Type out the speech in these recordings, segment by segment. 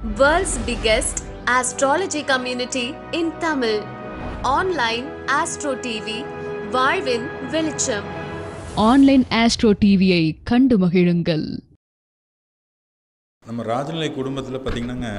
World's biggest astrology community in Tamil. Online Astro TV, வாழ்வின் வெளிச்சம் online astro டிவியை கண்டு மகிழுங்கள் நம்ம ராஜநிலை குடும்பத்தில் பார்த்திங்கன்னாங்க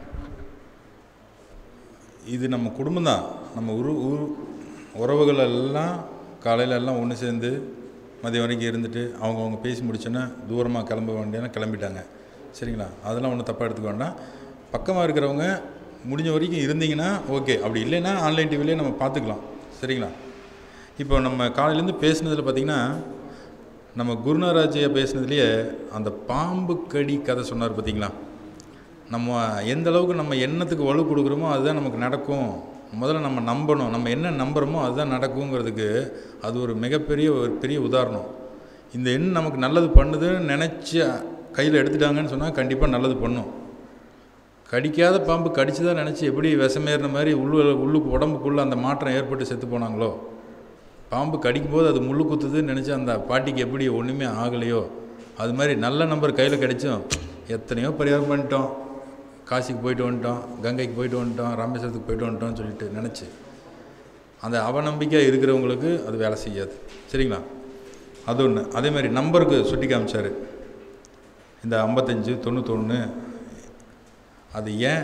இது நம்ம குடும்பம்தான் நம்ம உரு உரு உறவுகள் எல்லாம் காலையில் எல்லாம் ஒன்று சேர்ந்து மதியம் வரைக்கும் இருந்துட்டு அவங்கவுங்க பேசி முடிச்சோன்னே தூரமாக கிளம்ப வேண்டியனா கிளம்பிட்டாங்க சரிங்களா அதெல்லாம் ஒன்றும் தப்பாக எடுத்துக்க வேண்டாம் பக்கமாக இருக்கிறவங்க முடிஞ்ச வரைக்கும் இருந்தீங்கன்னா ஓகே அப்படி இல்லைன்னா ஆன்லைன் டிவிலே நம்ம பார்த்துக்கலாம் சரிங்களா இப்போ நம்ம காலையிலேருந்து பேசுனதில் பார்த்திங்கன்னா நம்ம குருநாராஜ் ஐயா பேசுனதுலேயே அந்த பாம்பு கடி கதை சொன்னார் பார்த்தீங்களா நம்ம எந்த அளவுக்கு நம்ம எண்ணத்துக்கு வலு கொடுக்குறோமோ அதுதான் நமக்கு நடக்கும் முதல்ல நம்ம நம்பணும் நம்ம என்ன நம்புகிறோமோ அதுதான் நடக்குங்கிறதுக்கு அது ஒரு மிகப்பெரிய ஒரு பெரிய உதாரணம் இந்த எண் நமக்கு நல்லது பண்ணுதுன்னு நினச்சி கையில் எடுத்துட்டாங்கன்னு சொன்னால் கண்டிப்பாக நல்லது பண்ணும் கடிக்காத பாம்பு கடிச்சு தான் நினச்சி எப்படி விஷமேறின மாதிரி உள்ளு உள்ளுக்கு உடம்புக்குள்ளே அந்த மாற்றம் ஏற்பட்டு செத்து போனாங்களோ பாம்பு கடிக்கும்போது அது முள்ளு குத்துதுன்னு நினச்சி அந்த பாட்டிக்கு எப்படி ஒன்றுமே ஆகலையோ அது மாதிரி நல்ல நம்பர் கையில் கிடைச்சும் எத்தனையோ பரிகாரம் பண்ணிட்டோம் காசிக்கு போயிட்டு வந்துட்டோம் கங்கைக்கு போயிட்டு வந்துட்டோம் ராமேஸ்வரத்துக்கு போயிட்டு வந்துட்டோம்னு சொல்லிட்டு நினச்சி அந்த அவநம்பிக்கை இருக்கிறவங்களுக்கு அது வேலை செய்யாது சரிங்களா அது ஒன்று அதே மாதிரி நம்பருக்கு சுட்டி காமிச்சார் இந்த ஐம்பத்தஞ்சு தொண்ணூத்தொன்று அது ஏன்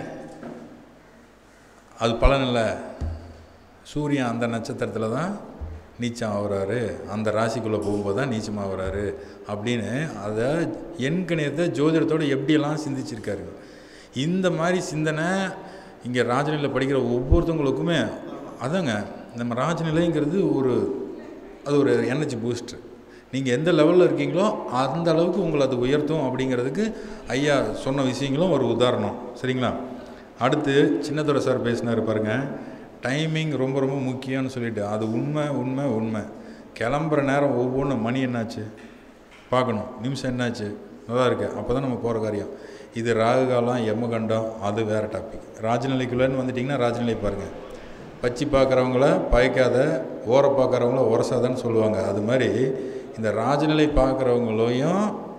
அது பலன் இல்லை சூரியன் அந்த நட்சத்திரத்தில் தான் நீச்சம் ஆகுறாரு அந்த ராசிக்குள்ளே போகும்போது தான் நீச்சம் ஆகுறாரு அப்படின்னு அதை எண்கணியத்தை ஜோதிடத்தோடு எப்படியெல்லாம் சிந்திச்சிருக்காரு இந்த மாதிரி சிந்தனை இங்கே ராஜநிலையில் படிக்கிற ஒவ்வொருத்தவங்களுக்குமே அதாங்க நம்ம ராஜநிலைங்கிறது ஒரு அது ஒரு எனர்ஜி பூஸ்டர் நீங்கள் எந்த லெவலில் இருக்கீங்களோ அந்த அளவுக்கு உங்களை அது உயர்த்தும் அப்படிங்கிறதுக்கு ஐயா சொன்ன விஷயங்களும் ஒரு உதாரணம் சரிங்களா அடுத்து சின்னதுரை சார் பேசினார் பாருங்க டைமிங் ரொம்ப ரொம்ப முக்கியம்னு சொல்லிட்டு அது உண்மை உண்மை உண்மை கிளம்புற நேரம் ஒவ்வொன்றும் மணி என்னாச்சு பார்க்கணும் நிமிஷம் என்னாச்சு நல்லா இருக்கு அப்போ தான் நம்ம போகிற காரியம் இது ராகு காலம் யமகண்டம் அது வேறு டாபிக் ராஜநிலைக்குள்ளேன்னு வந்துட்டிங்கன்னா ராஜநிலை பாருங்கள் பச்சி பார்க்குறவங்கள பயக்காத ஓர பார்க்குறவங்கள உரசாதன்னு சொல்லுவாங்க அது மாதிரி இந்த ராஜநிலை பார்க்குறவங்களையும்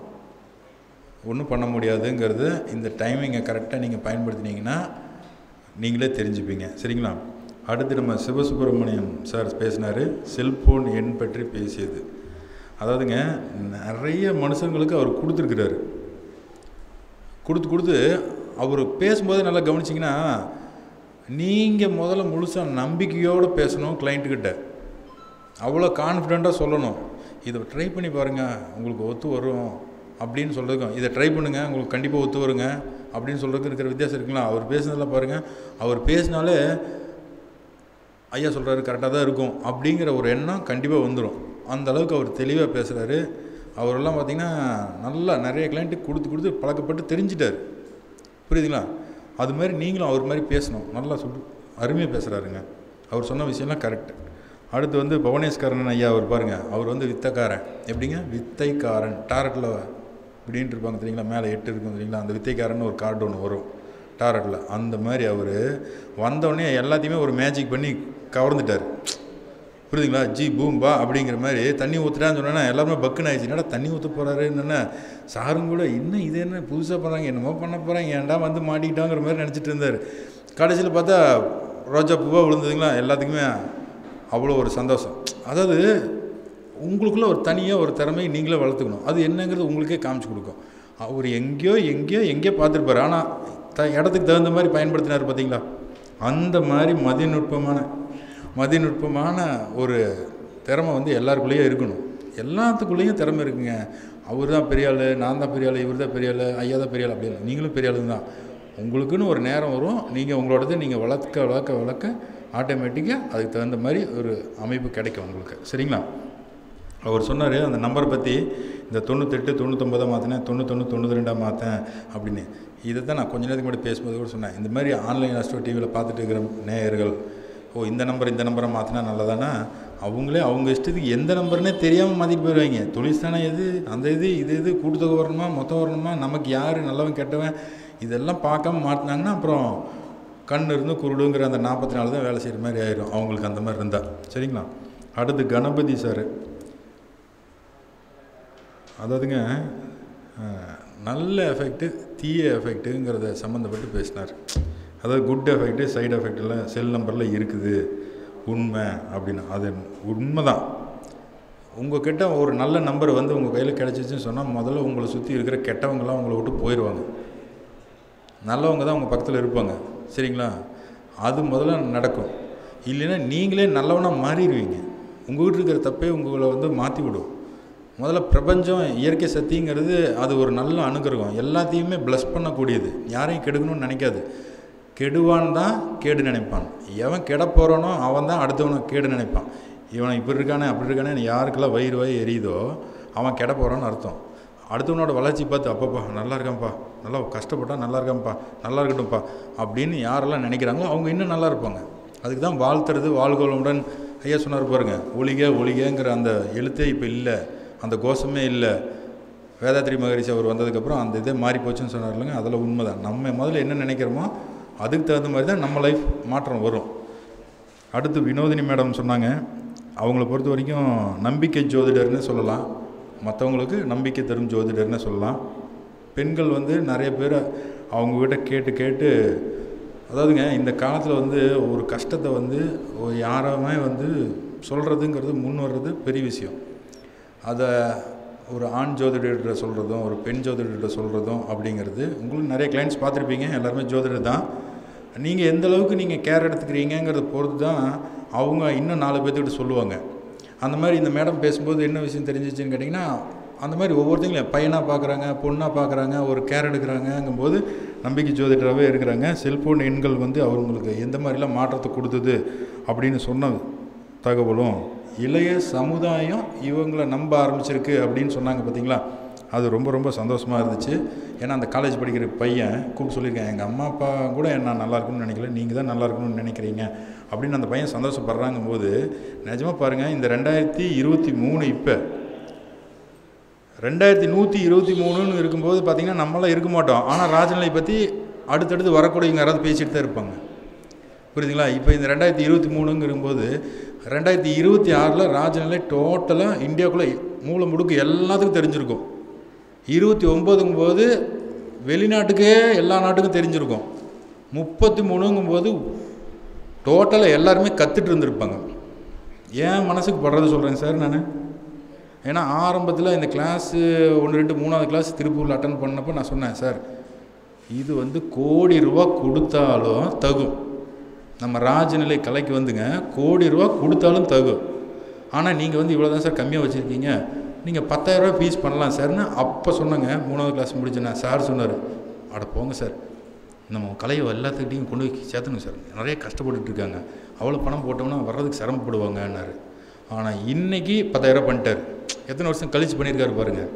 ஒன்றும் பண்ண முடியாதுங்கிறது இந்த டைமிங்கை கரெக்டாக நீங்கள் பயன்படுத்தினீங்கன்னா நீங்களே தெரிஞ்சுப்பீங்க சரிங்களா அடுத்து நம்ம சிவசுப்பிரமணியம் சார் பேசினார் செல்ஃபோன் எண் பற்றி பேசியது அதாவதுங்க நிறைய மனுஷங்களுக்கு அவர் கொடுத்துருக்குறாரு கொடுத்து கொடுத்து அவர் பேசும்போது நல்லா கவனிச்சிங்கன்னா நீங்கள் முதல்ல முழுசாக நம்பிக்கையோடு பேசணும் கிளைண்ட்டுக்கிட்ட அவ்வளோ கான்ஃபிடெண்ட்டாக சொல்லணும் இதை ட்ரை பண்ணி பாருங்கள் உங்களுக்கு ஒத்து வரும் அப்படின்னு சொல்கிறதுக்கும் இதை ட்ரை பண்ணுங்கள் உங்களுக்கு கண்டிப்பாக ஒத்து வருங்க அப்படின்னு சொல்கிறதுக்கு இருக்கிற வித்தியாசம் இருக்குங்களா அவர் பேசுனதில் பாருங்கள் அவர் பேசினாலே ஐயா சொல்கிறாரு கரெக்டாக தான் இருக்கும் அப்படிங்கிற ஒரு எண்ணம் கண்டிப்பாக வந்துடும் அந்த அளவுக்கு அவர் தெளிவாக பேசுகிறாரு அவரெல்லாம் பார்த்திங்கன்னா நல்லா நிறைய கிளைண்ட்டுக்கு கொடுத்து கொடுத்து பழக்கப்பட்டு தெரிஞ்சிட்டார் புரியுதுங்களா அது மாதிரி நீங்களும் அவர் மாதிரி பேசணும் நல்லா சொல்லு அருமையாக பேசுகிறாருங்க அவர் சொன்ன விஷயம்லாம் கரெக்ட் அடுத்து வந்து பவனேஸ்வரன் ஐயா அவர் பாருங்கள் அவர் வந்து வித்தைக்காரன் எப்படிங்க வித்தைக்காரன் டாரட்டில் இப்படின்ட்டு இருப்பாங்க தெரியுங்களா மேலே எட்டு இருக்கும் தெரியுங்களா அந்த வித்தைக்காரன் ஒரு கார்டு ஒன்று வரும் டாரட்டில் அந்த மாதிரி அவர் வந்தோடனே எல்லாத்தையுமே ஒரு மேஜிக் பண்ணி கவர்ந்துட்டார் புரியுதுங்களா ஜி பூம் பா அப்படிங்கிற மாதிரி தண்ணி ஊற்றுட்டான்னு சொன்னேன்னா எல்லாருமே பக்குன்னு ஆயிடுச்சு என்னடா தண்ணி ஊற்ற போகிறாருன்னு சாரும் கூட இன்னும் இது என்ன புதுசாக பண்ணுறாங்க என்னமோ பண்ண போகிறாங்க ஏன்டா வந்து மாட்டிக்கிட்டாங்கிற மாதிரி நினச்சிட்டு இருந்தார் கடைசியில் பார்த்தா ரோஜா பூவாக விழுந்ததுங்களா எல்லாத்துக்குமே அவ்வளோ ஒரு சந்தோஷம் அதாவது உங்களுக்குள்ள ஒரு தனியாக ஒரு திறமையை நீங்களே வளர்த்துக்கணும் அது என்னங்கிறது உங்களுக்கே காமிச்சு கொடுக்கும் அவர் எங்கேயோ எங்கேயோ எங்கேயோ பார்த்துருப்பார் ஆனால் த இடத்துக்கு தகுந்த மாதிரி பயன்படுத்தினார் பார்த்தீங்களா அந்த மாதிரி மதிநுட்பமான மதிநுட்பமான ஒரு திறமை வந்து எல்லாருக்குள்ளேயும் இருக்கணும் எல்லாத்துக்குள்ளேயும் திறமை இருக்குங்க அவர் தான் பெரிய ஆள் நான் தான் பெரிய ஆள் இவர் தான் பெரிய ஆள் ஐயா தான் பெரிய ஆள் அப்படி இல்லை நீங்களும் பெரிய ஆளு தான் உங்களுக்குன்னு ஒரு நேரம் வரும் நீங்கள் உங்களோடது நீங்கள் வளர்க்க வளர்க்க வளர்க்க ஆட்டோமேட்டிக்காக அதுக்கு தகுந்த மாதிரி ஒரு அமைப்பு கிடைக்கும் உங்களுக்கு சரிங்களா அவர் சொன்னார் அந்த நம்பரை பற்றி இந்த தொண்ணூத்தெட்டு தொண்ணூத்தொம்பதை மாற்றினேன் தொண்ணூத்தொன்று தொண்ணூற்றி ரெண்டாக மாற்றேன் அப்படின்னு இதை தான் நான் கொஞ்ச நேரத்துக்கு முன்னாடி பேசும்போது கூட சொன்னேன் இந்த மாதிரி ஆன்லைன் அஸ்ட்ரோ டிவியில் பார்த்துட்டு இருக்கிற நேயர்கள் ஓ இந்த நம்பர் இந்த நம்பரை மாற்றினா நல்லதானா அவங்களே அவங்க இஷ்டத்துக்கு எந்த நம்பர்னே தெரியாமல் மாற்றிட்டு போயிடுவாங்க தொழில்ஸ்தானம் எது அந்த இது இது இது கூட்டுத்தொகை வரணுமா மொத்தம் வரணுமா நமக்கு யார் நல்லவன் கெட்டவன் இதெல்லாம் பார்க்காம மாட்டினாங்கன்னா அப்புறம் கண் இருந்து குருடுங்கிற அந்த நாற்பத்தி நாலு தான் வேலை செய்கிற மாதிரி ஆயிடும் அவங்களுக்கு அந்த மாதிரி இருந்தால் சரிங்களா அடுத்து கணபதி சார் அதாவதுங்க அஹ், நல்ல எஃபெக்ட்டு தீய எஃபெக்ட்டுங்கிறத சம்மந்தப்பட்டு பேசினார் அதாவது குட் எஃபெக்ட்டு சைடு எஃபெக்டில் செல் நம்பரில் இருக்குது உண்மை அப்படின்னு அது உண்மைதான் உங்ககிட்ட ஒரு நல்ல நம்பர் வந்து உங்கள் கையில் கிடச்சிச்சின்னு சொன்னால் முதல்ல உங்களை சுற்றி இருக்கிற கெட்டவங்களாம் உங்களை விட்டு போயிடுவாங்க நல்லவங்க தான் உங்கள் பக்கத்தில் இருப்பாங்க சரிங்களா அது முதல்ல நடக்கும் இல்லைன்னா நீங்களே நல்லவனாக மாறிடுவீங்க உங்கள் வீட்டில் இருக்கிற தப்பே உங்களை வந்து மாற்றி விடும் முதல்ல பிரபஞ்சம் இயற்கை சக்திங்கிறது அது ஒரு நல்ல அனுகிரகம் எல்லாத்தையுமே ப்ளஸ் பண்ணக்கூடியது யாரையும் கெடுக்கணும்னு நினைக்காது கெடுவான் தான் கேடு நினைப்பான் எவன் கெட போகிறானோ அவன் தான் அடுத்தவனை கேடு நினைப்பான் இவன் இப்படி இருக்கானே அப்படி இருக்கானே யாருக்கெல்லாம் வயிறு வாய் எரியுதோ அவன் கெட போகிறான்னு அர்த்தம் அடுத்தவனோட வளர்ச்சி பார்த்து அப்பப்பா நல்லா இருக்கான்ப்பா நல்லா கஷ்டப்பட்டா நல்லா இருக்கான்ப்பா நல்லா இருக்கட்டும்ப்பா அப்படின்னு யாரெல்லாம் நினைக்கிறாங்களோ அவங்க இன்னும் நல்லா இருப்பாங்க அதுக்கு தான் வாழ்த்துறது வாழ்கோளமுடன் ஐயா சொன்னார் பாருங்க ஒளிக ஒளிகங்கிற அந்த எழுத்தே இப்போ இல்லை அந்த கோஷமே இல்லை வேதாத்ரி மகரிஷி அவர் வந்ததுக்கப்புறம் அந்த இதே மாறி போச்சுன்னு சொன்னார் இல்லைங்க அதில் உண்மை தான் நம்ம முதல்ல என்ன நினைக்கிறோமோ அதுக்கு தகுந்த மாதிரி தான் நம்ம லைஃப் மாற்றம் வரும் அடுத்து வினோதினி மேடம் சொன்னாங்க அவங்கள பொறுத்த வரைக்கும் நம்பிக்கை ஜோதிடர்னு சொல்லலாம் மற்றவங்களுக்கு நம்பிக்கை தரும் ஜோதிடர்னு சொல்லலாம் பெண்கள் வந்து நிறைய பேர் அவங்கக்கிட்ட கேட்டு கேட்டு அதாவதுங்க இந்த காலத்தில் வந்து ஒரு கஷ்டத்தை வந்து ஒரு யாருமே வந்து சொல்கிறதுங்கிறது முன் வர்றது பெரிய விஷயம் அதை ஒரு ஆண் ஜோதிடர்கிட்ட சொல்கிறதும் ஒரு பெண் ஜோதிடர்கிட்ட சொல்கிறதும் அப்படிங்கிறது உங்களுக்கு நிறைய கிளைண்ட்ஸ் பார்த்துருப்பீங்க எல்லாருமே ஜோதிடர் தான் நீங்கள் எந்த அளவுக்கு நீங்கள் கேர் எடுத்துக்கிறீங்கங்கிறத பொறுத்து தான் அவங்க இன்னும் நாலு பேர்த்துக்கிட்ட சொல்லுவாங்க அந்த மாதிரி இந்த மேடம் பேசும்போது என்ன விஷயம் தெரிஞ்சிச்சுன்னு கேட்டிங்கன்னா அந்த மாதிரி ஒவ்வொருத்தங்களும் பையனாக பார்க்குறாங்க பொண்ணாக பார்க்குறாங்க ஒரு கேர் எடுக்கிறாங்கங்கும்போது நம்பிக்கை ஜோதிடராகவே இருக்கிறாங்க செல்ஃபோன் எண்கள் வந்து அவங்களுக்கு எந்த மாதிரிலாம் மாற்றத்தை கொடுத்தது அப்படின்னு சொன்ன தகவலும் இளைய சமுதாயம் இவங்களை நம்ப ஆரம்பிச்சிருக்கு அப்படின்னு சொன்னாங்க பார்த்தீங்களா அது ரொம்ப ரொம்ப சந்தோஷமாக இருந்துச்சு ஏன்னா அந்த காலேஜ் படிக்கிற பையன் கூப்பிட்டு சொல்லியிருக்கேன் எங்கள் அம்மா அப்பா கூட நான் நல்லா இருக்கணும்னு நினைக்கல நீங்கள் தான் நல்லா இருக்கணும்னு நினைக்கிறீங்க அப்படின்னு அந்த பையன் சந்தோஷப்படுறாங்கும் போது நிஜமாக பாருங்கள் இந்த ரெண்டாயிரத்தி இருபத்தி மூணு இப்போ ரெண்டாயிரத்தி நூற்றி இருபத்தி மூணுன்னு இருக்கும்போது பார்த்திங்கன்னா நம்மளாம் இருக்க மாட்டோம் ஆனால் ராஜநிலை பற்றி அடுத்தடுத்து வரக்கூடியவங்க யாராவது பேசிட்டு தான் இருப்பாங்க புரியுதுங்களா இப்போ இந்த ரெண்டாயிரத்தி இருபத்தி மூணுங்கிறம்போது ரெண்டாயிரத்தி இருபத்தி ஆறில் ராஜநிலை டோட்டலாக இந்தியாவுக்குள்ளே மூளை முடுக்கு எல்லாத்துக்கும் தெரிஞ்சிருக்கும் இருபத்தி ஒம்போதுங்கும் போது வெளிநாட்டுக்கே எல்லா நாட்டுக்கும் தெரிஞ்சிருக்கும் முப்பத்தி மூணுங்கும்போது டோட்டலாக எல்லாருமே கற்றுட்டு இருந்திருப்பாங்க ஏன் மனசுக்கு படுறது சொல்கிறேங்க சார் நான் ஏன்னா ஆரம்பத்தில் இந்த கிளாஸு ஒன்று ரெண்டு மூணாவது கிளாஸ் திருப்பூரில் அட்டன் பண்ணப்போ நான் சொன்னேன் சார் இது வந்து கோடி ரூபா கொடுத்தாலும் தகும் நம்ம ராஜநிலை கலைக்கு வந்துங்க கோடி ரூபா கொடுத்தாலும் தகும் ஆனால் நீங்கள் வந்து இவ்வளோ தான் சார் கம்மியாக வச்சுருக்கீங்க நீங்கள் பத்தாயிரரூபா ஃபீஸ் பண்ணலாம் சார்னு அப்போ சொன்னேங்க மூணாவது கிளாஸ் முடிச்சேன் சார் சொன்னார் அட போங்க சார் நம்ம கலையை எல்லாத்துக்கிட்டையும் கொண்டு போய் சேர்த்தணும் சார் நிறைய கஷ்டப்பட்டுட்டு இருக்காங்க அவ்வளோ பணம் போட்டோம்னா வர்றதுக்கு சிரமப்படுவாங்கன்னாரு ஆனால் இன்றைக்கி பத்தாயிரரூபா பண்ணிட்டார் எத்தனை வருஷம் கழிச்சு பண்ணியிருக்காரு பாருங்கள்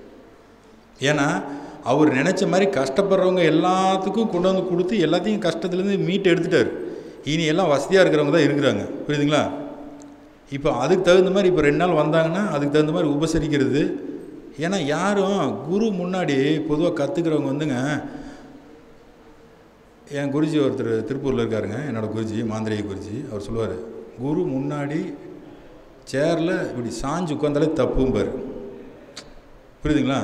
ஏன்னா அவர் நினச்ச மாதிரி கஷ்டப்படுறவங்க எல்லாத்துக்கும் கொண்டு வந்து கொடுத்து எல்லாத்தையும் கஷ்டத்துலேருந்து மீட்டு எடுத்துட்டார் இனி எல்லாம் வசதியாக இருக்கிறவங்க தான் இருக்கிறாங்க புரியுதுங்களா இப்போ அதுக்கு தகுந்த மாதிரி இப்போ ரெண்டு நாள் வந்தாங்கன்னா அதுக்கு தகுந்த மாதிரி உபசரிக்கிறது ஏன்னா யாரும் குரு முன்னாடி பொதுவாக கற்றுக்கிறவங்க வந்துங்க என் குருஜி ஒருத்தர் திருப்பூரில் இருக்காருங்க என்னோடய குருஜி மாந்திரிக குருஜி அவர் சொல்லுவார் குரு முன்னாடி சேரில் இப்படி சாஞ்சு உட்காந்தாலே தப்பும்பார் புரியுதுங்களா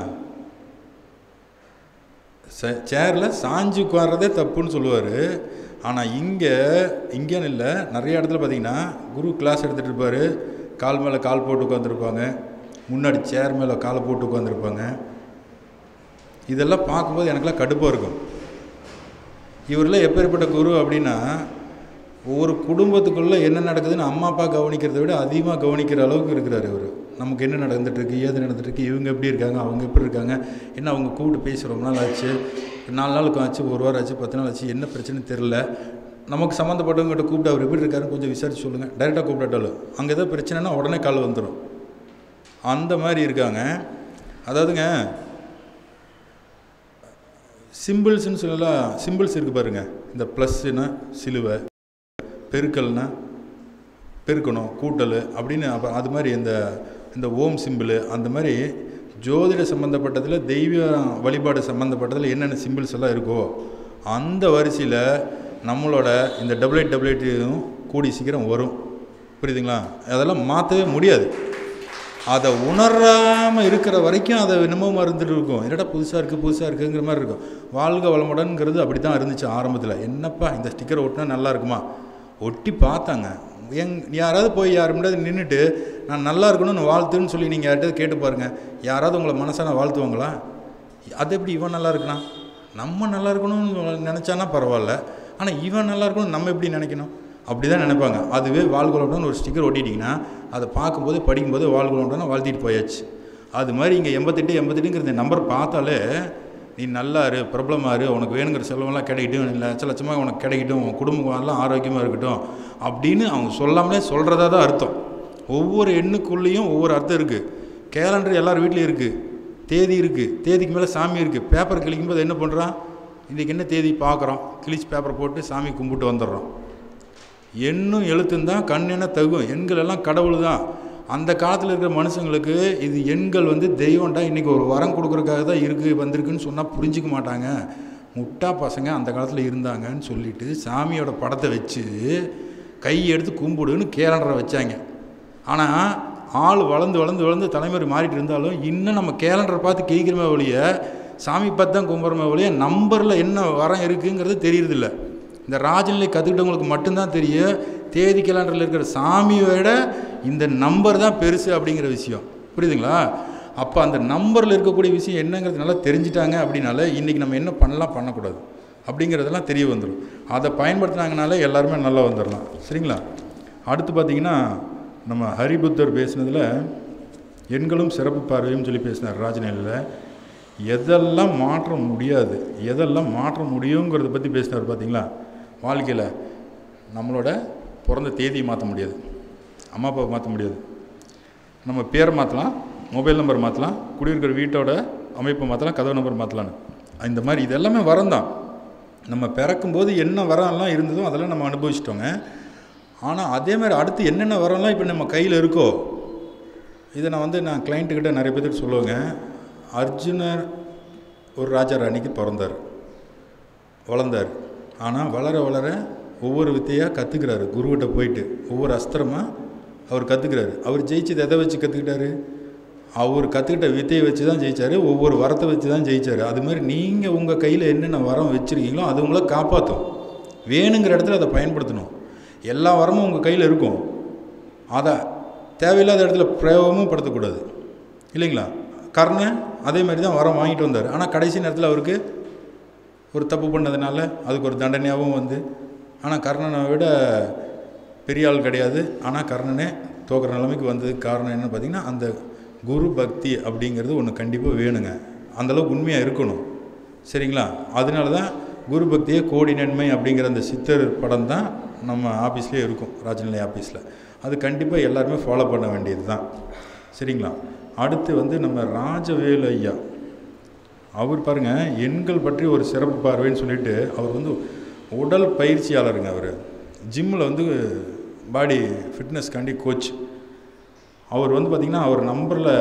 ச சேரில் சாஞ்சு உட்கார்றதே தப்புன்னு சொல்லுவார் ஆனால் இங்கே இங்கேன்னு இல்லை நிறைய இடத்துல பார்த்தீங்கன்னா குரு கிளாஸ் எடுத்துகிட்டு இருப்பார் கால் மேலே கால் போட்டு உட்காந்துருப்பாங்க முன்னாடி சேர் மேலே காலை போட்டு உட்காந்துருப்பாங்க இதெல்லாம் பார்க்கும்போது எனக்கெல்லாம் கடுப்பாக இருக்கும் இவரெல்லாம் எப்பேற்பட்ட குரு அப்படின்னா ஒவ்வொரு குடும்பத்துக்குள்ளே என்ன நடக்குதுன்னு அம்மா அப்பா கவனிக்கிறத விட அதிகமாக கவனிக்கிற அளவுக்கு இருக்கிறார் இவர் நமக்கு என்ன நடந்துட்டுருக்கு ஏது நடந்துட்டுருக்கு இவங்க எப்படி இருக்காங்க அவங்க எப்படி இருக்காங்க என்ன அவங்க கூப்பிட்டு பேசி ரொம்ப நாள் ஆச்சு நாலு நாளுக்கு ஆச்சு ஒரு வாரம் ஆச்சு பத்து நாள் ஆச்சு என்ன பிரச்சனைன்னு தெரில நமக்கு சம்மந்தப்பட்டவங்ககிட்ட கூப்பிட்டு அவர் எப்படி இருக்காருன்னு கொஞ்சம் விசாரிச்சு சொல்லுங்கள் டைரெக்டாக கூப்பிட்டாலும் அங்கே ஏதோ பிரச்சனைனா உடனே கால் வந்துடும் அந்த மாதிரி இருக்காங்க அதாவதுங்க சிம்பிள்ஸ்னு சொல்லலாம் சிம்பிள்ஸ் இருக்குது பாருங்கள் இந்த ப்ளஸ்ஸுனா சிலுவை பெருக்கல்னா பெருக்கணும் கூட்டல் அப்படின்னு அப்போ அது மாதிரி இந்த இந்த ஓம் சிம்பிள் அந்த மாதிரி ஜோதிட சம்மந்தப்பட்டதில் தெய்வ வழிபாடு சம்மந்தப்பட்டதில் என்னென்ன சிம்பிள்ஸ் எல்லாம் இருக்கோ அந்த வரிசையில் நம்மளோட இந்த டபுள் e, எயிட் டபுள் எயிட்டும் கூடி சீக்கிரம் வரும் புரியுதுங்களா அதெல்லாம் மாற்றவே முடியாது அதை உணராமல் இருக்கிற வரைக்கும் அதை என்னமோ இருந்துட்டு இருக்கும் என்னடா புதுசாக இருக்குது புதுசாக இருக்குங்கிற மாதிரி இருக்கும் வாழ்க வளமுடன்ங்கிறது அப்படி தான் இருந்துச்சு ஆரம்பத்தில் என்னப்பா இந்த ஸ்டிக்கர் ஒட்டினா நல்லா இருக்குமா ஒட்டி பார்த்தாங்க எங் யாராவது போய் யார் முன்னாடி நின்றுட்டு நான் நல்லா இருக்கணும்னு வாழ்த்துன்னு சொல்லி நீங்கள் யார்கிட்ட கேட்டு பாருங்கள் யாராவது உங்களை மனசான வாழ்த்துவாங்களா அது எப்படி இவன் நல்லா இருக்கான் நம்ம நல்லா இருக்கணும்னு நினச்சானா பரவாயில்ல ஆனால் இவன் நல்லா இருக்கணும்னு நம்ம எப்படி நினைக்கணும் அப்படி தான் நினைப்பாங்க அதுவே வாழ்குளம்னு ஒரு ஸ்டிக்கர் ஒட்டிட்டிங்கன்னா அதை பார்க்கும்போது படிக்கும்போது வாழ்குளம்னு வாழ்த்திட்டு போயாச்சு அது மாதிரி இங்கே எண்பத்தெட்டு எண்பத்தெட்டுங்கிற இந்த நம்பர் பார்த்தாலே நீ நல்லா இரு பிரபலமாக இரு உனக்கு வேணுங்கிற செலவெல்லாம் கிடைக்கட்டும் லட்ச லட்சமாக உனக்கு கிடைக்கட்டும் உன் குடும்பம் எல்லாம் ஆரோக்கியமாக இருக்கட்டும் அப்படின்னு அவங்க சொல்லாமலே சொல்கிறதா தான் அர்த்தம் ஒவ்வொரு எண்ணுக்குள்ளேயும் ஒவ்வொரு அர்த்தம் இருக்குது கேலண்டர் எல்லார் வீட்லேயும் இருக்குது தேதி இருக்குது தேதிக்கு மேலே சாமி இருக்குது பேப்பர் கிழிக்கும்போது என்ன பண்ணுறான் இன்றைக்கி என்ன தேதி பார்க்குறோம் கிழிச்சு பேப்பர் போட்டு சாமி கும்பிட்டு வந்துடுறோம் எண்ணும் எழுத்தும் தான் கண் என்ன தகும் எண்கள் எல்லாம் கடவுள் தான் அந்த காலத்தில் இருக்கிற மனுஷங்களுக்கு இது எண்கள் வந்து தெய்வம்டா இன்றைக்கி ஒரு வரம் கொடுக்குறதுக்காக தான் இருக்குது வந்திருக்குன்னு சொன்னால் புரிஞ்சிக்க மாட்டாங்க முட்டா பசங்க அந்த காலத்தில் இருந்தாங்கன்னு சொல்லிட்டு சாமியோட படத்தை வச்சு கை எடுத்து கும்பிடுன்னு கேலண்டரை வச்சாங்க ஆனால் ஆள் வளர்ந்து வளர்ந்து வளர்ந்து தலைமுறை மாறிட்டு இருந்தாலும் இன்னும் நம்ம கேலண்டரை பார்த்து கேட்குறமே ஒழிய சாமி பார்த்து தான் கும்பிட்றமே ஒழிய நம்பரில் என்ன வரம் இருக்குங்கிறது தெரியறதில்ல இந்த ராஜநிலை கற்றுக்கிட்டவங்களுக்கு மட்டும்தான் தெரியும் தேதி கேலண்டரில் இருக்கிற சாமியை விட இந்த நம்பர் தான் பெருசு அப்படிங்கிற விஷயம் புரியுதுங்களா அப்போ அந்த நம்பரில் இருக்கக்கூடிய விஷயம் என்னங்கிறது நல்லா தெரிஞ்சிட்டாங்க அப்படின்னால இன்றைக்கி நம்ம என்ன பண்ணலாம் பண்ணக்கூடாது அப்படிங்கிறதெல்லாம் தெரிய வந்துடும் அதை பயன்படுத்தினாங்கனாலே எல்லாருமே நல்லா வந்துடலாம் சரிங்களா அடுத்து பார்த்திங்கன்னா நம்ம ஹரிபுத்தர் பேசுனதில் எண்களும் சிறப்பு பார்வையும் சொல்லி பேசினார் ராஜநிலையில் எதெல்லாம் மாற்ற முடியாது எதெல்லாம் மாற்ற முடியுங்கிறத பற்றி பேசினார் பார்த்தீங்களா வாழ்க்கையில் நம்மளோட பிறந்த தேதியை மாற்ற முடியாது அம்மா அப்பாவை மாற்ற முடியாது நம்ம பேரை மாற்றலாம் மொபைல் நம்பர் மாற்றலாம் குடியிருக்கிற வீட்டோட அமைப்பை மாற்றலாம் கதவு நம்பர் மாற்றலான்னு இந்த மாதிரி இது எல்லாமே வரம் தான் நம்ம பிறக்கும்போது என்ன வரம்லாம் இருந்ததோ அதெல்லாம் நம்ம அனுபவிச்சிட்டோங்க ஆனால் அதே மாதிரி அடுத்து என்னென்ன வரம்லாம் இப்போ நம்ம கையில் இருக்கோ இதை நான் வந்து நான் கிளைண்ட்டுக்கிட்ட நிறைய பேர்த்துக்கு சொல்லுவேங்க அர்ஜுனர் ஒரு ராஜா ராணிக்கு பிறந்தார் வளர்ந்தார் ஆனால் வளர வளர ஒவ்வொரு வித்தையாக கற்றுக்கிறாரு குருக்கிட்ட போயிட்டு ஒவ்வொரு அஸ்திரமாக அவர் கற்றுக்கிறாரு அவர் ஜெயிச்சது எதை வச்சு கற்றுக்கிட்டாரு அவர் கற்றுக்கிட்ட வித்தையை வச்சு தான் ஜெயிச்சார் ஒவ்வொரு வரத்தை வச்சு தான் ஜெயிச்சார் அது மாதிரி நீங்கள் உங்கள் கையில் என்னென்ன வரம் வச்சுருக்கீங்களோ அது உங்களை காப்பாற்றும் வேணுங்கிற இடத்துல அதை பயன்படுத்தணும் எல்லா வரமும் உங்கள் கையில் இருக்கும் அதை தேவையில்லாத இடத்துல பிரயோகமும் படுத்தக்கூடாது இல்லைங்களா கர்ணன் அதே மாதிரி தான் வரம் வாங்கிட்டு வந்தார் ஆனால் கடைசி நேரத்தில் அவருக்கு ஒரு தப்பு பண்ணதுனால அதுக்கு ஒரு தண்டனையாகவும் வந்து ஆனால் கர்ணனை விட பெரிய ஆள் கிடையாது ஆனால் கர்ணனே தோக்குற நிலைமைக்கு வந்ததுக்கு காரணம் என்னன்னு பார்த்தீங்கன்னா அந்த குரு பக்தி அப்படிங்கிறது ஒன்று கண்டிப்பாக வேணுங்க அந்தளவுக்கு உண்மையாக இருக்கணும் சரிங்களா அதனால தான் குரு பக்தியே கோடி நன்மை அப்படிங்கிற அந்த சித்தர் படம் தான் நம்ம ஆஃபீஸ்லேயே இருக்கும் ராஜநிலை ஆஃபீஸில் அது கண்டிப்பாக எல்லாருமே ஃபாலோ பண்ண வேண்டியது தான் சரிங்களா அடுத்து வந்து நம்ம ராஜவேலு ஐயா அவர் பாருங்கள் எண்கள் பற்றி ஒரு சிறப்பு பார்வைன்னு சொல்லிட்டு அவர் வந்து உடல் பயிற்சியாளருங்க அவர் ஜிம்மில் வந்து பாடி ஃபிட்னஸ்க்காண்டி கோச் அவர் வந்து பார்த்திங்கன்னா அவர் நம்பரில்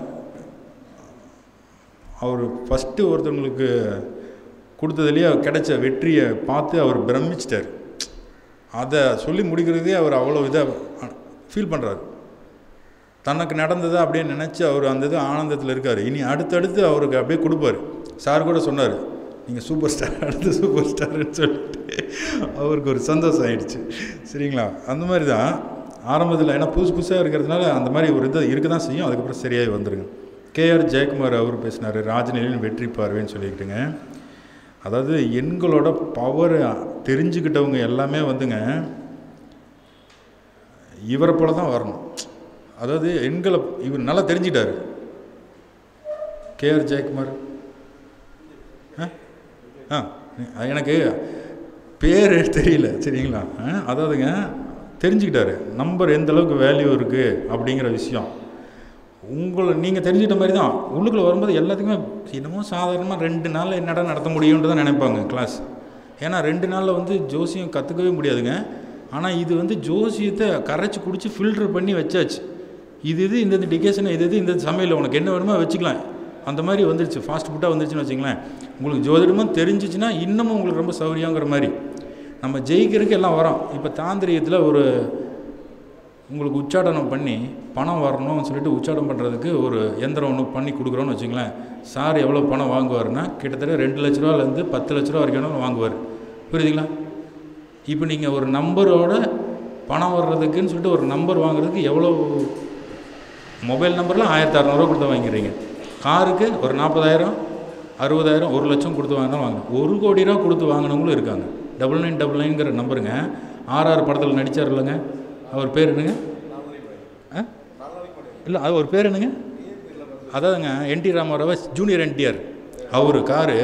அவர் ஃபஸ்ட்டு ஒருத்தவங்களுக்கு கொடுத்ததுலேயே கிடைச்ச வெற்றியை பார்த்து அவர் பிரமிச்சிட்டார் அதை சொல்லி முடிக்கிறதே அவர் அவ்வளோ இதாக ஃபீல் பண்ணுறாரு தனக்கு நடந்ததை அப்படியே நினச்சி அவர் அந்த இது ஆனந்தத்தில் இருக்கார் இனி அடுத்தடுத்து அவருக்கு அப்படியே கொடுப்பார் சார் கூட சொன்னார் நீங்கள் சூப்பர் ஸ்டார் அடுத்து சூப்பர் ஸ்டார்னு சொல்லிட்டு அவருக்கு ஒரு சந்தோஷம் ஆயிடுச்சு சரிங்களா அந்த மாதிரி தான் ஆரம்பத்தில் ஏன்னா புதுசு புதுசாக இருக்கிறதுனால அந்த மாதிரி ஒரு இது இருக்க தான் செய்யும் அதுக்கப்புறம் சரியாகி வந்துருங்க கேஆர் ஜெயக்குமார் அவர் பேசினார் ராஜநிலையின் வெற்றி பார்வைன்னு சொல்லிக்கிட்டுங்க அதாவது எண்களோட பவரை தெரிஞ்சுக்கிட்டவங்க எல்லாமே வந்துங்க இவரை போல தான் வரணும் அதாவது எண்களை இவர் நல்லா தெரிஞ்சிட்டாரு கேஆர் ஜெயக்குமார் ஆ ஆ எனக்கு பேர் தெரியல சரிங்களா ஆ, அதாவதுங்க தெரிஞ்சுக்கிட்டாரு நம்பர் எந்த அளவுக்கு வேல்யூ இருக்குது அப்படிங்கிற விஷயம் உங்களை நீங்கள் தெரிஞ்சுக்கிட்ட மாதிரி தான் உள்ளுக்குள்ளே வரும்போது எல்லாத்துக்குமே என்னமோ சாதாரணமாக ரெண்டு நாளில் என்னடா நடத்த முடியும்னு தான் நினைப்பாங்க கிளாஸ் ஏன்னா ரெண்டு நாளில் வந்து ஜோசியம் கற்றுக்கவே முடியாதுங்க ஆனால் இது வந்து ஜோசியத்தை கரைச்சி குடிச்சு ஃபில்டர் பண்ணி வச்சாச்சு இது இது இந்த இந்த டிகேஷன் இது இது இந்த சமையல் உனக்கு என்ன வேணுமோ வச்சுக்கலாம் அந்த மாதிரி வந்துருச்சு ஃபாஸ்ட் ஃபுட்டாக வந்துருச்சுன்னு வச்சுங்களேன் உங்களுக்கு ஜோதிடமும் தெரிஞ்சிச்சுன்னா இன்னமும் உங்களுக்கு ரொம்ப சௌரியங்கிற மாதிரி நம்ம ஜெயிக்கிறதுக்கு எல்லாம் வரோம் இப்போ தாந்திரிகத்தில் ஒரு உங்களுக்கு உச்சாடனம் பண்ணி பணம் வரணும்னு சொல்லிட்டு உச்சாடனம் பண்ணுறதுக்கு ஒரு எந்திரம் ஒன்று பண்ணி கொடுக்குறோன்னு வச்சுங்களேன் சார் எவ்வளோ பணம் வாங்குவார்னா கிட்டத்தட்ட ரெண்டு லட்ச ரூபாலேருந்து பத்து லட்ச ரூபா வரைக்கும் வேணாலும் வாங்குவார் புரியுதுங்களா இப்போ நீங்கள் ஒரு நம்பரோட பணம் வர்றதுக்குன்னு சொல்லிட்டு ஒரு நம்பர் வாங்குறதுக்கு எவ்வளோ மொபைல் நம்பரில் ஆயிரத்தி அறநூறுவா கொடுத்து வாங்கிடுறீங்க காருக்கு ஒரு நாற்பதாயிரம் அறுபதாயிரம் ஒரு லட்சம் கொடுத்து வாங்கினா வாங்கணும் ஒரு கோடி ரூபா கொடுத்து வாங்கினவங்களும் இருக்காங்க டபுள் நைன் டபுள் நைன்கிற நம்பருங்க ஆர்ஆர் படத்தில் நடித்தார் இல்லைங்க அவர் பேர் என்னங்க ஆ இல்லை அது ஒரு பேர் என்னங்க அதாவதுங்க என்டி ராமாராவ ஜூனியர் என்டிஆர் அவர் காரு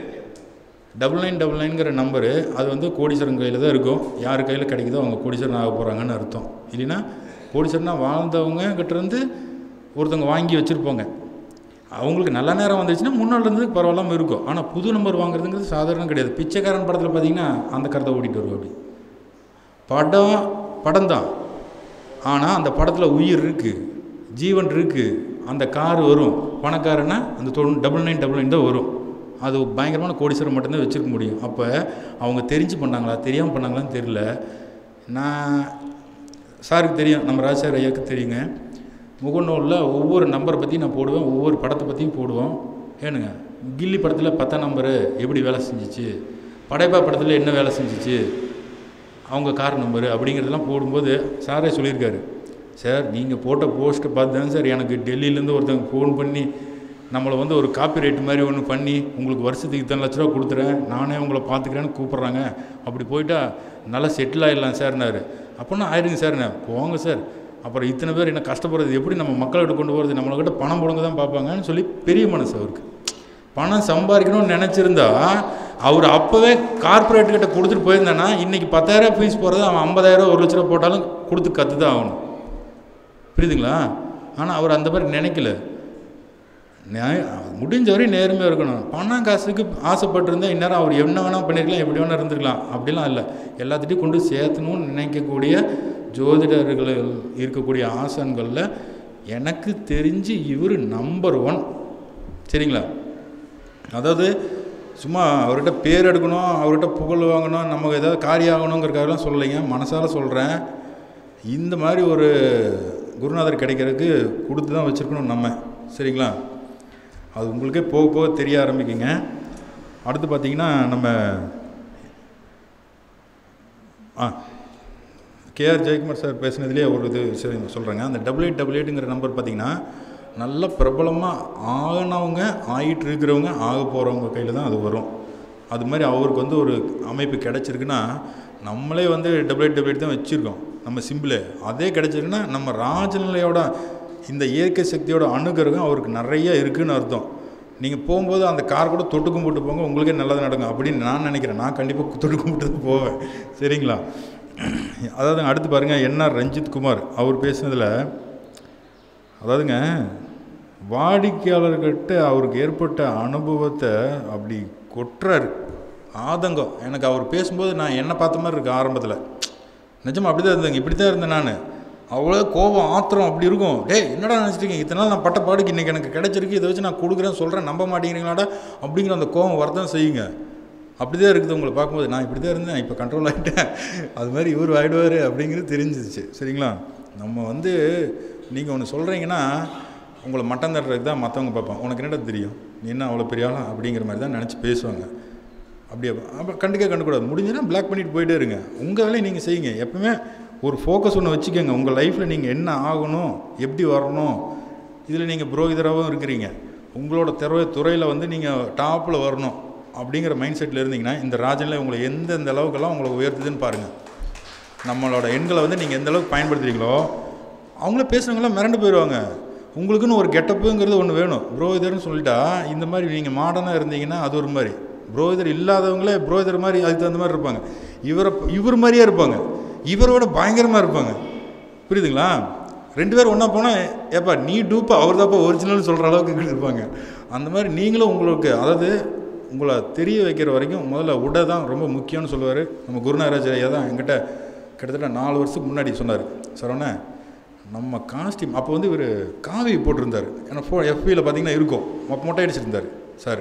டபுள் நைன் டபுள் நைன்கிற நம்பரு அது வந்து கோடீஸ்வரன் கையில் தான் இருக்கும் யார் கையில் கிடைக்குதோ அவங்க கோடீஸ்வரன் ஆக போகிறாங்கன்னு அர்த்தம் இல்லைன்னா கோடீஸ்வரனா வாழ்ந்தவங்க கிட்டேருந்து ஒருத்தவங்க வாங்கி வச்சுருப்பாங்க அவங்களுக்கு நல்ல நேரம் வந்துச்சுன்னா முன்னாள் இருந்ததுக்கு பரவாயில்லாமல் இருக்கும் ஆனால் புது நம்பர் வாங்குறதுங்கிறது சாதாரணம் கிடையாது பிச்சைக்காரன் படத்தில் பார்த்தீங்கன்னா அந்த கருத்தை ஓடிட்டு வருவோம் அப்படி படம் படம் தான் ஆனால் அந்த படத்தில் உயிர் இருக்குது ஜீவன் இருக்குது அந்த கார் வரும் பணக்காரன்னா அந்த தொ டபுள் நைன் டபுள் நைன் தான் வரும் அது பயங்கரமான கோடீஸ்வரம் மட்டும்தான் வச்சுருக்க முடியும் அப்போ அவங்க தெரிஞ்சு பண்ணாங்களா தெரியாமல் பண்ணாங்களான்னு தெரில நான் சாருக்கு தெரியும் நம்ம ராஜசார் ஐயாவுக்கு தெரியுங்க முகநூலில் ஒவ்வொரு நம்பரை பற்றி நான் போடுவேன் ஒவ்வொரு படத்தை பற்றியும் போடுவோம் ஏனுங்க கில்லி படத்தில் பத்தாம் நம்பரு எப்படி வேலை செஞ்சிச்சு படைப்பா படத்தில் என்ன வேலை செஞ்சிச்சு அவங்க கார் நம்பரு அப்படிங்கிறதெல்லாம் போடும்போது சாரே சொல்லியிருக்காரு சார் நீங்கள் போட்ட போஸ்ட்டை பார்த்து தான் சார் எனக்கு டெல்லியிலேருந்து ஒருத்தவங்க ஃபோன் பண்ணி நம்மளை வந்து ஒரு காப்பி ரைட் மாதிரி ஒன்று பண்ணி உங்களுக்கு வருஷத்துக்கு இத்தனை லட்ச ரூபா கொடுத்துறேன் நானே உங்களை பார்த்துக்கிறேன்னு கூப்பிட்றாங்க அப்படி போயிட்டா நல்லா செட்டில் ஆகிடலாம் சார்னாரு அப்போனா ஆயிருங்க சார்ண்ணே போங்க சார் அப்புறம் இத்தனை பேர் என்ன கஷ்டப்படுறது எப்படி நம்ம மக்கள்கிட்ட கொண்டு போகிறது நம்மளக்கிட்ட பணம் போடுங்க தான் பார்ப்பாங்கன்னு சொல்லி பெரிய மனசு அவருக்கு பணம் சம்பாதிக்கணும்னு நினச்சிருந்தா அவர் அப்போவே கார்ப்பரேட் கிட்ட கொடுத்துட்டு போயிருந்தானா இன்றைக்கி பத்தாயிரம் ஃபீஸ் போகிறது அவன் ஐம்பதாயிரம் ஒரு லட்ச ரூபா போட்டாலும் கொடுத்து கற்று தான் ஆகணும் புரியுதுங்களா ஆனால் அவர் அந்த மாதிரி நினைக்கல நியாய முடிஞ்ச வரையும் நேர்மையாக இருக்கணும் பணம் காசுக்கு ஆசைப்பட்டிருந்தா இந்நேரம் அவர் என்ன வேணால் பண்ணியிருக்கலாம் எப்படி வேணால் இருந்திருக்கலாம் அப்படிலாம் இல்லை எல்லாத்துட்டையும் கொண்டு சேர்த்தணும்னு நினைக்கக்கூடிய ஜோதிடர்கள் இருக்கக்கூடிய ஆசான்களில் எனக்கு தெரிஞ்சு இவர் நம்பர் ஒன் சரிங்களா அதாவது சும்மா அவர்கிட்ட பேர் எடுக்கணும் அவர்கிட்ட புகழ் வாங்கணும் நமக்கு ஏதாவது காரியம் ஆகணுங்கிறக்காகலாம் சொல்லலைங்க மனசால சொல்கிறேன் இந்த மாதிரி ஒரு குருநாதர் கிடைக்கிறதுக்கு கொடுத்து தான் வச்சுருக்கணும் நம்ம சரிங்களா அது உங்களுக்கே போக போக தெரிய ஆரம்பிக்குங்க அடுத்து பார்த்தீங்கன்னா நம்ம ஆ கேஆர் ஜெயக்குமார் சார் பேசுனதுலேயே ஒரு இது சரி சொல்கிறேங்க அந்த டபுள் எயிட் டபுள் எயிட்டுங்கிற நம்பர் பார்த்தீங்கன்னா நல்ல பிரபலமாக ஆகினவங்க ஆகிட்டு இருக்கிறவங்க ஆக போகிறவங்க கையில் தான் அது வரும் அது மாதிரி அவருக்கு வந்து ஒரு அமைப்பு கிடச்சிருக்குன்னா நம்மளே வந்து டபுள் எயிட் டபுள் எயிட் தான் வச்சுருக்கோம் நம்ம சிம்பிளே அதே கிடச்சிருக்குன்னா நம்ம ராஜநிலையோட இந்த இயற்கை சக்தியோட அணுகிறகம் அவருக்கு நிறைய இருக்குதுன்னு அர்த்தம் நீங்கள் போகும்போது அந்த கார் கூட தொட்டு கும்பிட்டு போங்க உங்களுக்கே நல்லது நடக்கும் அப்படின்னு நான் நினைக்கிறேன் நான் கண்டிப்பாக தொட்டு கும்பிட்டு தான் போவேன் சரிங்களா அதாவது அடுத்து பாருங்கள் என்ஆர் ரஞ்சித் குமார் அவர் பேசுனதில் அதாவதுங்க வாடிக்கையாளர்கிட்ட அவருக்கு ஏற்பட்ட அனுபவத்தை அப்படி கொட்டுறாரு ஆதங்கம் எனக்கு அவர் பேசும்போது நான் என்ன பார்த்த மாதிரி இருக்கு ஆரம்பத்தில் நிஜமா அப்படி தான் இருந்தேங்க இப்படி தான் இருந்தேன் நான் அவ்வளோ கோபம் ஆத்திரம் அப்படி இருக்கும் டேய் என்னடா நினச்சிருக்கீங்க இத்தனை நாள் நான் பட்ட பாடுக்கு இன்றைக்கி எனக்கு கிடச்சிருக்கு இதை வச்சு நான் கொடுக்குறேன் சொல்கிறேன் நம்ப மாட்டேங்கிறீங்களாடா அப்படிங்கிற அந்த கோபம் வரதான் செய்யுங்க அப்படி தான் இருக்குது உங்களை பார்க்கும்போது நான் இப்படி தான் இருந்தேன் இப்போ கண்ட்ரோல் ஆகிட்டேன் அது மாதிரி இவர் ஆகிடுவார் அப்படிங்கிறது தெரிஞ்சிச்சு சரிங்களா நம்ம வந்து நீங்கள் ஒன்று சொல்கிறீங்கன்னா உங்களை மட்டம் தட்டுறதுக்கு தான் மற்றவங்க பார்ப்பான் உனக்கு என்னடா தெரியும் நீ என்ன அவ்வளோ பெரிய ஆளா அப்படிங்கிற மாதிரி தான் நினச்சி பேசுவாங்க அப்படியே அப்போ கண்டுக்க கண்டுக்கூடாது முடிஞ்சுன்னா பிளாக் பண்ணிட்டு போயிட்டே இருங்க உங்கள் வேலையை நீங்கள் செய்யுங்க எப்பவுமே ஒரு ஃபோக்கஸ் ஒன்று வச்சுக்கோங்க உங்கள் லைஃப்பில் நீங்கள் என்ன ஆகணும் எப்படி வரணும் இதில் நீங்கள் புரோகிதராகவும் இருக்கிறீங்க உங்களோட துறை துறையில் வந்து நீங்கள் டாப்பில் வரணும் அப்படிங்கிற மைண்ட் செட்டில் இருந்தீங்கன்னா இந்த ராஜனில் உங்களை எந்தெந்த அளவுக்கெல்லாம் உங்களை உயர்த்துதுன்னு பாருங்கள் நம்மளோட எண்களை வந்து நீங்கள் எந்த அளவுக்கு பயன்படுத்துறீங்களோ அவங்கள பேசுகிறவங்களாம் மிரண்டு போயிடுவாங்க உங்களுக்குன்னு ஒரு கெட்டப்புங்கிறது ஒன்று வேணும் புரோகிதர்னு சொல்லிட்டா இந்த மாதிரி நீங்கள் மாடர்னாக இருந்தீங்கன்னா அது ஒரு மாதிரி புரோகிதர் இல்லாதவங்களே புரோகிதர் மாதிரி அதுக்கு தகுந்த மாதிரி இருப்பாங்க இவரை இவர் மாதிரியே இருப்பாங்க இவரோட பயங்கரமாக இருப்பாங்க புரியுதுங்களா ரெண்டு பேரும் ஒன்றா போனால் ஏப்பா நீ டூப்பா அவர் தாப்பா ஒரிஜினல் சொல்கிற அளவுக்கு இருப்பாங்க அந்த மாதிரி நீங்களும் உங்களுக்கு அதாவது உங்களை தெரிய வைக்கிற வரைக்கும் முதல்ல உடை தான் ரொம்ப முக்கியம்னு சொல்லுவார் நம்ம குருநாராஜ் ஐயா தான் என்கிட்ட கிட்டத்தட்ட நாலு வருஷத்துக்கு முன்னாடி சொன்னார் சரவண நம்ம காஸ்டியூம் அப்போ வந்து இவர் காவி போட்டிருந்தார் ஏன்னா ஃபோ எஃபியில் பார்த்தீங்கன்னா இருக்கும் அப்போ மொட்டை அடிச்சிருந்தார் சார்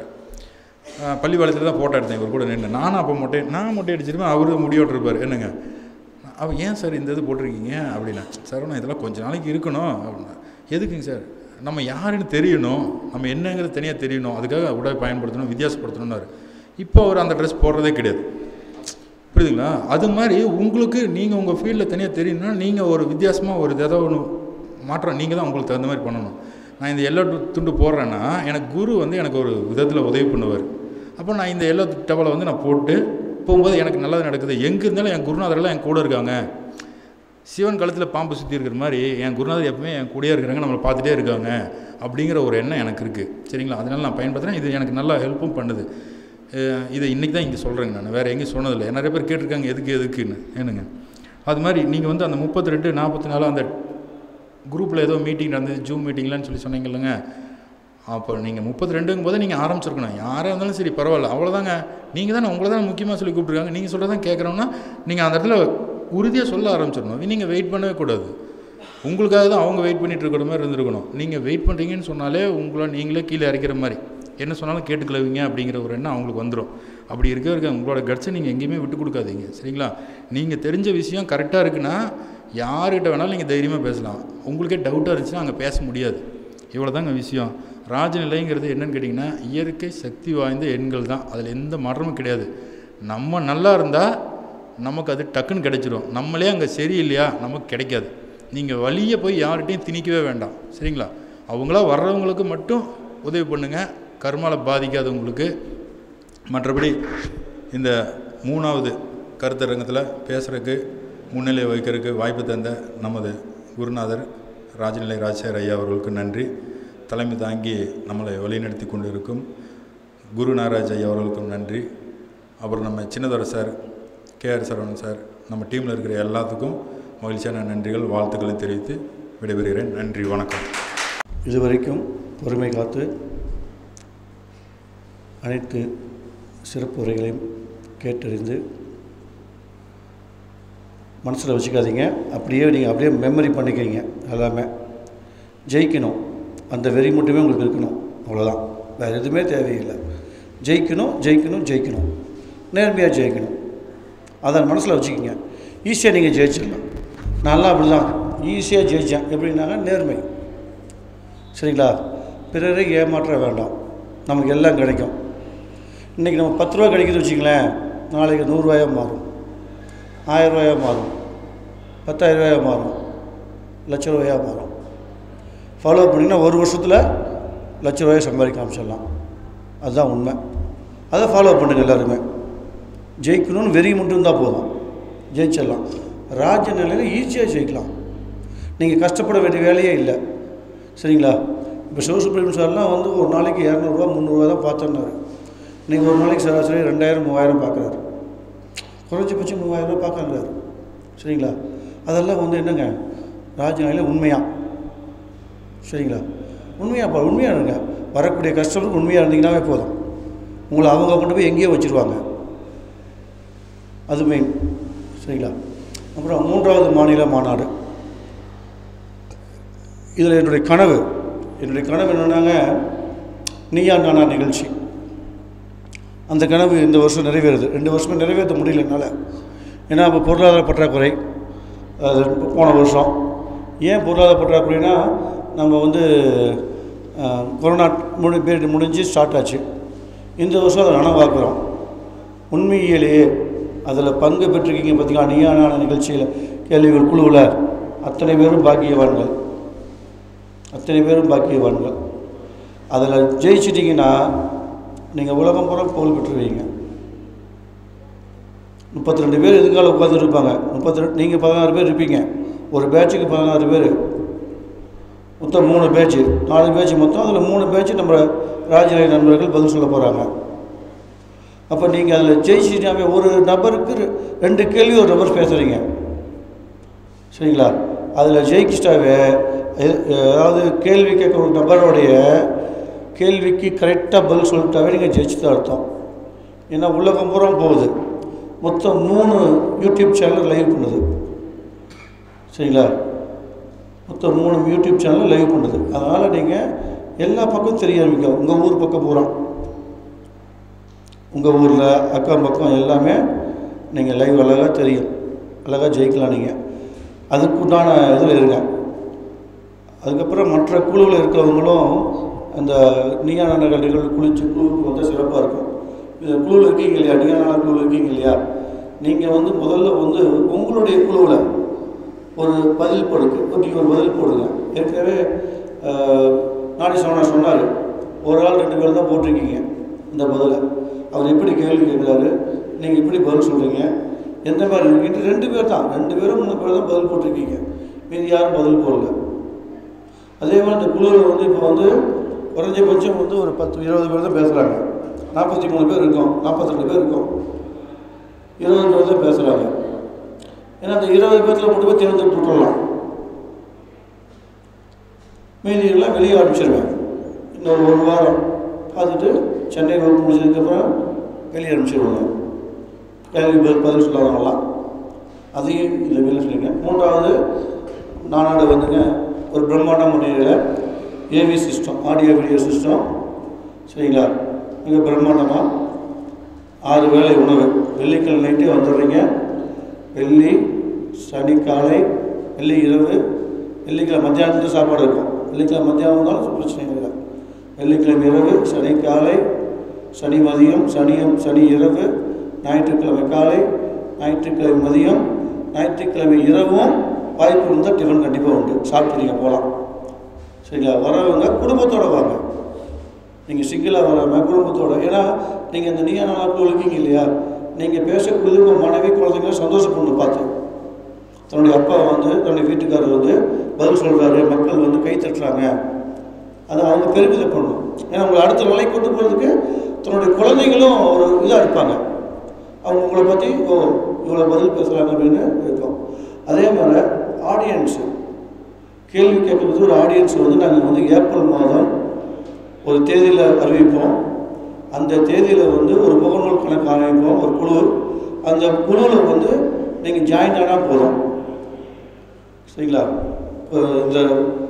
பள்ளிப்பாளையத்தில் தான் ஃபோட்டோ எடுத்தேன் இவர் கூட நின்று நானும் அப்போ மொட்டை நான் மொட்டை அடிச்சிருப்பேன் அவரு முடியோட்டு இருப்பார் என்னங்க அவள் ஏன் சார் இந்த இது போட்டிருக்கீங்க அப்படின்னா சார் நான் இதெல்லாம் கொஞ்ச நாளைக்கு இருக்கணும் அப்படின்னா எதுக்குங்க சார் நம்ம யாருன்னு தெரியணும் நம்ம என்னங்கிறது தனியாக தெரியணும் அதுக்காக உடை பயன்படுத்தணும் வித்தியாசப்படுத்தணும்னாரு இப்போ அவர் அந்த ட்ரெஸ் போடுறதே கிடையாது புரியுதுங்களா அது மாதிரி உங்களுக்கு நீங்கள் உங்கள் ஃபீல்டில் தனியாக தெரியணும்னா நீங்கள் ஒரு வித்தியாசமாக ஒரு ஏதோ ஒன்று மாற்றம் நீங்கள் தான் உங்களுக்கு தகுந்த மாதிரி பண்ணணும் நான் இந்த எல்லோ டு- துண்டு போடுறேன்னா எனக்கு குரு வந்து எனக்கு ஒரு விதத்தில் உதவி பண்ணுவார் அப்போ நான் இந்த எல்லோ டவலை வந்து நான் போட்டு போகும்போது எனக்கு நல்லது நடக்குது எங்கே இருந்தாலும் என் குருநாதரெல்லாம் என் கூட இருக்காங்க சிவன் கழுத்தில் பாம்பு சுற்றி இருக்கிற மாதிரி என் குருநாதர் எப்பவுமே என் கூடயே இருக்கிறாங்க நம்மளை பார்த்துட்டே இருக்காங்க அப்படிங்கிற ஒரு எண்ணம் எனக்கு இருக்குது சரிங்களா அதனால நான் பயன்படுத்துகிறேன் இது எனக்கு நல்லா ஹெல்ப்பும் பண்ணுது அஹ் இதை இன்றைக்கி தான் இங்கே சொல்கிறேங்க நான் வேறு எங்கேயும் சொன்னதில்லை நிறைய பேர் கேட்டிருக்காங்க எதுக்கு எதுக்குன்னு ஏனுங்க அது மாதிரி நீங்கள் வந்து அந்த முப்பத்தி ரெண்டு நாற்பத்தி நாலு அந்த குரூப்பில் ஏதோ மீட்டிங் நடந்தது ஜூம் மீட்டிங்லான்னு சொல்லி சொன்னீங்க இல்லைங்க அப்போ நீங்கள் முப்பத்தி ரெண்டுங்கும் போது நீங்கள் ஆரம்பிச்சிருக்கணும் யாராக இருந்தாலும் சரி பரவாயில்ல அவ்வளோதாங்க நீங்கள் தானே உங்களை தானே முக்கியமாக சொல்லி கூப்பிட்ருக்காங்க நீங்கள் சொல்கிறதான் கேட்குறோன்னா நீங்கள் அந்த இடத்துல உறுதியாக சொல்ல ஆரம்பிச்சிடணும் நீங்கள் வெயிட் பண்ணவே கூடாது உங்களுக்காக தான் அவங்க வெயிட் பண்ணிட்டு இருக்கிற மாதிரி இருந்திருக்கணும் நீங்கள் வெயிட் பண்ணுறீங்கன்னு சொன்னாலே உங்களை நீங்களே கீழே இறக்கிற மாதிரி என்ன சொன்னாலும் கேட்டுக்கலவீங்க அப்படிங்கிற ஒரு எண்ணம் அவங்களுக்கு வந்துடும் அப்படி இருக்க இருக்க உங்களோட கட்ஸை நீங்கள் எங்கேயுமே விட்டு கொடுக்காதீங்க சரிங்களா நீங்கள் தெரிஞ்ச விஷயம் கரெக்டாக இருக்குன்னா யார்கிட்ட வேணாலும் நீங்கள் தைரியமாக பேசலாம் உங்களுக்கே டவுட்டாக இருந்துச்சுன்னா அங்கே பேச முடியாது இவ்வளோ தாங்க விஷயம் ராஜநிலைங்கிறது என்னன்னு கேட்டிங்கன்னா இயற்கை சக்தி வாய்ந்த எண்கள் தான் அதில் எந்த மாற்றமும் கிடையாது நம்ம நல்லா இருந்தால் நமக்கு அது டக்குன்னு கிடைச்சிரும் நம்மளே அங்கே சரியில்லையா நமக்கு கிடைக்காது நீங்கள் வழியை போய் யார்கிட்டையும் திணிக்கவே வேண்டாம் சரிங்களா அவங்களா வர்றவங்களுக்கு மட்டும் உதவி பண்ணுங்கள் கர்மால பாதிக்காதவங்களுக்கு மற்றபடி இந்த மூணாவது கருத்தரங்கத்தில் பேசுகிறதுக்கு முன்னிலை வைக்கிறதுக்கு வாய்ப்பு தந்த நமது குருநாதர் ராஜநிலை ராஜசேகர் ஐயா அவர்களுக்கு நன்றி தலைமை தாங்கி நம்மளை வழிநடத்தி கொண்டிருக்கும் குரு நாராஜ் ஐயா அவர்களுக்கும் நன்றி அப்புறம் நம்ம Chinnadurai sir KR Saravanan sir நம்ம டீமில் இருக்கிற எல்லாத்துக்கும் மகிழ்ச்சியான நன்றிகள் வாழ்த்துக்களை தெரிவித்து விடைபெறுகிறேன் நன்றி வணக்கம் இதுவரைக்கும் பொறுமை காத்து அனைத்து சிறப்பு உரைகளையும் கேட்டறிந்து மனசில் வச்சுக்காதீங்க அப்படியே நீங்கள் அப்படியே மெமரி பண்ணிக்கிறீங்க எல்லாமே ஜெயிக்கணும் அந்த வெறி மட்டுமே உங்களுக்கு இருக்கணும் அவ்வளோதான் வேறு எதுவுமே தேவையில்லை ஜெயிக்கணும் ஜெயிக்கணும் ஜெயிக்கணும் நேர்மையாக ஜெயிக்கணும் அதை மனசில் வச்சுக்கிங்க ஈஸியாக நீங்கள் ஜெயிச்சிடலாம் நான்லாம் அப்படி தான் ஈஸியாக ஜெயித்தேன் எப்படின்னாங்க நேர்மை சரிங்களா பிறரை ஏமாற்ற வேண்டாம் நமக்கு எல்லாம் கிடைக்கும் இன்றைக்கி நம்ம பத்து ரூபா கிடைக்குது வச்சுங்களேன் நாளைக்கு நூறுரூவாயாக மாறும் ஆயிரரூவாயாக மாறும் பத்தாயிரரூவாயாக மாறும் லட்ச ரூபாயாக மாறும் ஃபாலோ பண்ணிங்கன்னா ஒரு வருஷத்தில் லட்ச ரூபாயை சம்பாதிக்க ஆரம்பிச்சிடலாம் அதுதான் உண்மை அதை ஃபாலோ பண்ணுங்கள் எல்லாருமே ஜெயிக்கணும்னு வெறி மட்டும் இருந்தால் போதும் ஜெயிச்சிடலாம் ராஜ நிலையில் ஈஸியாக ஜெயிக்கலாம் நீங்கள் கஷ்டப்பட வேண்டிய வேலையே இல்லை சரிங்களா இப்போ சிவசுப்ரமணியம் சார்லாம் வந்து ஒரு நாளைக்கு இரநூறுவா முந்நூறுரூவா தான் பார்த்தோன்னாரு இன்றைக்கி ஒரு நாளைக்கு சராசரி ரெண்டாயிரம் மூவாயிரம் பார்க்குறாரு குறைஞ்சபட்சம் மூவாயிரரூவா பார்க்கறாரு சரிங்களா அதெல்லாம் வந்து என்னங்க ராஜநிலையில் உண்மையாக சரிங்களா உண்மையாக பா உண்மையாக இருங்க வரக்கூடிய கஸ்டமருக்கு உண்மையாக இருந்தீங்கன்னாவே போதும் உங்களை அவங்க கொண்டு போய் எங்கேயோ வச்சுருவாங்க அது மெயின் சரிங்களா அப்புறம் மூன்றாவது மாநில மாநாடு இதில் என்னுடைய கனவு என்னுடைய கனவு என்னன்னாங்க நீயா நானா நிகழ்ச்சி அந்த கனவு இந்த வருஷம் நிறைவேறுது ரெண்டு வருஷமே நிறைவேற்ற முடியல என்னால் ஏன்னா இப்போ பொருளாதார பற்றாக்குறை அது போன வருஷம் ஏன் பொருளாதார பற்றாக்குறைனா நம்ம வந்து அஹ், கொரோனா முடி பீரியட் முடிஞ்சு ஸ்டார்ட் ஆச்சு இந்த வருஷம் அதை நனவாக்குறோம் உண்மையிலேயே அதில் பங்கு பெற்றிருக்கீங்க பார்த்தீங்களா நீயா நானா நிகழ்ச்சியில் கேள்விகள் குழுவில் அத்தனை பேரும் பாக்கியவான்கள் அத்தனை பேரும் பாக்கியவான்கள் அதில் ஜெயிச்சிட்டிங்கன்னா நீங்கள் உலகம் பூரா புகழ் பெற்றுருவீங்க முப்பத்தி ரெண்டு பேர் எதுக்கால உட்காந்து இருப்பாங்க முப்பத்தி ரெண்டு நீங்கள் பதினாறு பேர் இருப்பீங்க ஒரு பேட்சுக்கு பதினாறு பேர் மொத்தம் மூணு பேட்ச் நாலு பேட்ச் மொத்தம் அதில் மூணு பேட்ச் நம்ம ராஜநிலை நண்பர்கள் பதில் சொல்ல போகிறாங்க அப்போ நீங்கள் அதில் ஜெயிச்சிட்டாவே ஒரு நபருக்கு ரெ- ரெண்டு கேள்வி ஒரு நபர் பேசுகிறீங்க சரிங்களா அதில் ஜெயிச்சிட்டாவே எ- அதாவது கேள்வி கேட்குற ஒரு நபருடைய கேள்விக்கு கரெக்டாக பதில் சொல்லிட்டாவே நீங்கள் ஜெயிச்சுதான் அர்த்தம் ஏன்னா உலகம் பூரா போகுது மொத்தம் மூணு யூடியூப் சேனல் லைவ் பண்ணுது சரிங்களா மொத்தம் மூணு யூடியூப் சேனல் லைவ் பண்ணுது அதனால் நீங்கள் எல்லா பக்கம் தெரிய ஆரம்பிங்க உங்கள் ஊர் பக்கம் பூரா உங்கள் ஊரில் அக்கம் பக்கம் எல்லாமே நீங்கள் லைவ் அழகாக தெரியும் அழகாக ஜெயிக்கலாம் நீங்கள் அதுக்குண்டான இதில் இருங்க அதுக்கப்புறம் மற்ற குழுவில் இருக்கிறவங்களும் அந்த நீயான நிகழ்வு குளிச்சு குழுவுக்கு வந்து சிறப்பாக இருக்கும் இந்த குழுவில் இருக்கீங்க இல்லையா நீயான குழுவில் இருக்கீங்க இல்லையா நீங்கள் வந்து முதல்ல வந்து உங்களுடைய குழுவில் ஒரு பதில் போடுங்க நீங்கள் ஒரு பதில் போடுங்க ஏற்கனவே ஆஹ், நாடி சோழன் சொன்னார் ஒரு ஆள் ரெண்டு பேர் தான் போட்டிருக்கீங்க இந்த பதிலை அவர் எப்படி கேள்வி கேட்குறாரு நீங்கள் எப்படி பதில் சொல்கிறீங்க எந்த மாதிரி இருக்கீங்க ரெண்டு பேர் தான் ரெண்டு பேரும் மூணு பேர் தான் பதில் போட்டிருக்கீங்க மீதி யாரும் பதில் போடல அதே மாதிரி இந்த குழுவில் வந்து இப்போ வந்து குறைஞ்சபட்சம் வந்து ஒரு பத்து இருபது பேர் தான் பேசுகிறாங்க நாற்பத்தி மூணு பேர் இருக்கோம் நாற்பத்தி ரெண்டு பேர் இருக்கோம் இருபது பேர் தான் பேசுகிறாங்க ஏன்னா அந்த இருபது பேர்த்தில் மட்டும் போய் தேர்ந்தெடுத்து விட்டுறலாம் மீதியெல்லாம் வெளியே அனுப்பிச்சிருவேன் இன்னொரு ஒரு வாரம் பார்த்துட்டு சென்னை வகுப்பு முடிச்சதுக்கப்புறம் வெளியே அனுப்பிச்சிடுவாங்க கேள்வி பதில் பதில் சொல்லாதவங்களாம் அதையும் இதில் வெளியே சொல்லிங்க மூன்றாவது நானாடு வந்துங்க ஒரு பிரம்மாண்ட முறையில் AV system audio video system சரிங்களா மிக பிரம்மாண்டமாக ஆறு வேளை உணவு வெள்ளிக்கிழமை நைட்டே வந்துடுறீங்க வெள்ளி சனி காலை வெள்ளி இரவு வெள்ளிக்கிழமை மத்தியானத்துக்கு சாப்பாடு இருக்கும் வெள்ளிக்கிழமை மத்தியானம் வந்தாலும் பிரச்சனை இல்லை வெள்ளிக்கிழமை இரவு சனி காலை சனி மதியம் சனியம் சனி இரவு ஞாயிற்றுக்கிழமை காலை ஞாயிற்றுக்கிழமை மதியம் ஞாயிற்றுக்கிழமை இரவும் வாய்ப்பு இருந்தால் டிஃபன் கண்டிப்பாக உண்டு சாப்பிட்டு நீங்கள் போகலாம் சரிங்களா வரவங்க குடும்பத்தோடு வாங்க நீங்கள் சிங்கிளாக வராமல் குடும்பத்தோட ஏன்னா நீங்கள் இந்த நீயா நாளாக்கு இருக்கீங்க இல்லையா நீங்கள் பேசக்கூடியது உங்கள் மனைவி குழந்தைங்கள சந்தோஷப்படணும் பார்த்து தன்னுடைய அப்பா வந்து தன்னுடைய வீட்டுக்காரர் வந்து பதில் சொல்கிறாரு மக்கள் வந்து கை தட்டுறாங்க அதை அவங்க பெருமிதப்படணும் ஏன்னா உங்களை அடுத்த நிலை கொண்டு போகிறதுக்கு தன்னுடைய குழந்தைங்களும் ஒரு இதாக இருப்பாங்க அவங்க உங்களை பற்றி ஓ இவ்வளோ பதில் பேசுகிறாங்க அப்படின்னு இருக்கும் அதே மாதிரி ஆடியன்ஸு கேள்வி கேட்குறது ஒரு ஆடியன்ஸ் வந்து நாங்கள் வந்து ஏப்ரல் மாதம் ஒரு தேதியில் அறிவிப்போம் அந்த தேதியில் வந்து ஒரு முகநூல் கணக்கு ஆரம்பிப்போம் ஒரு குழு அந்த குழுவில் வந்து நீங்கள் ஜாயின் ஆனால் போதும் சரிங்களா இப்போ இந்த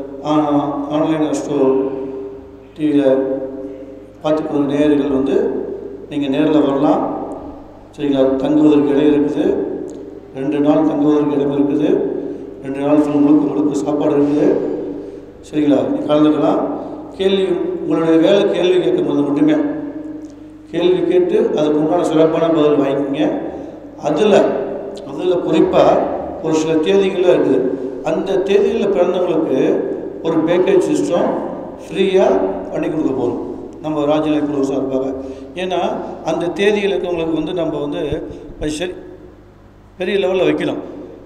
ஆன்லைன் ஸ்டோர் டிவியில் பார்த்துக்கிற நேயர்கள் வந்து நீங்கள் நேரில் வரலாம் சரிங்களா தங்குவதற்கு இடம் இருக்குது ரெண்டு நாள் தங்குவதற்கு இடம் இருக்குது ரெண்டு நாள் full முழுக்க முழுக்க சாப்பாடு இருக்குது சரிங்களா நீ கலந்துக்கலாம் கேள்வி உங்களுடைய வேலை கேள்வி கேட்கும்போது மட்டுமே கேள்வி கேட்டு அதுக்கு உண்டான சிறப்பான பதில் வாங்கிக்கோங்க அதில் அதில் குறிப்பாக ஒரு சில தேதிகள்லாம் இருக்குது அந்த தேதிகளில் பிறந்தவங்களுக்கு ஒரு பேக்கேஜ் சிஸ்டம் ஃப்ரீயாக பண்ணி கொடுக்க போகிறோம் நம்ம ராஜநிலை குழு சார்பாக ஏன்னா அந்த தேதியில் இருக்கவங்களுக்கு வந்து நம்ம வந்து அது சரி பெரிய லெவலில் வைக்கணும்